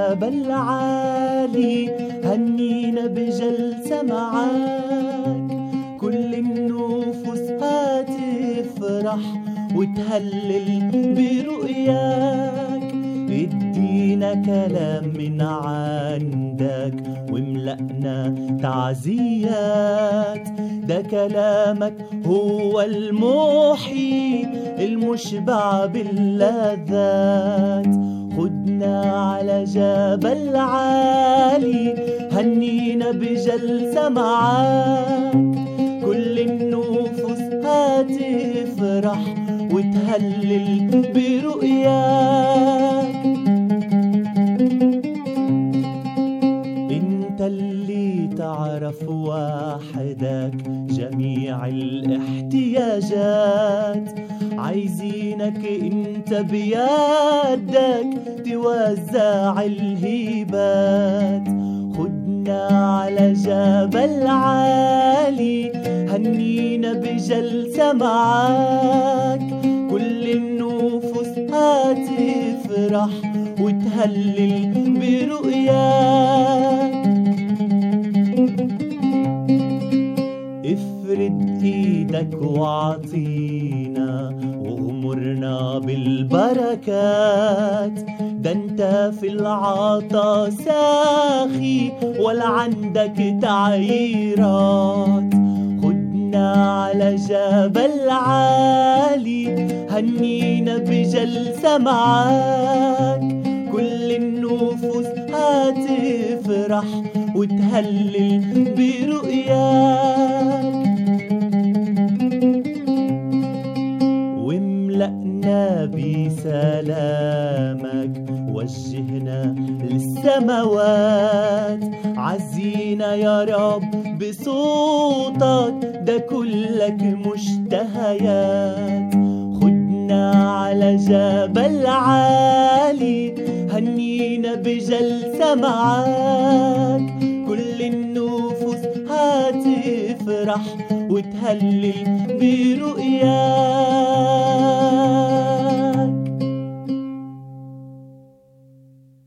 جبل عالي هنينا بجلسة معاك كل النفوس هتفرح وتهلل برؤياك ادينا كلام من عندك وملأنا تعزيات ده كلامك هو المحيي المشبع باللذات خدنا على جبل عالي هنينا بجلسة معاك كل النفوس هتفرح وتهلل برؤياك انت اللي تعرف وحدك جميع الاحتياجات عايزينك انت بيدك توزع الهبات خدنا على جبل عالي هنينا بجلسة معاك كل النفوس هتفرح وتهلل برؤياك افرد ايدك وعطينا واغمرنا بالبركات ده انت في العطا ساخي ولا عندك تعييرات خدنا على جبل عالي هنينا بجلسة معاك كل النفوس هتفرح وتهلل برؤياك واملأنا بسلامك وجهنا للسماوات عزينا يا رب بصوتك ده كلك مشتهيات خدنا على جبل عالي هنينا بجلسة معاك كل النفوس هتفرح وتهلل برؤياك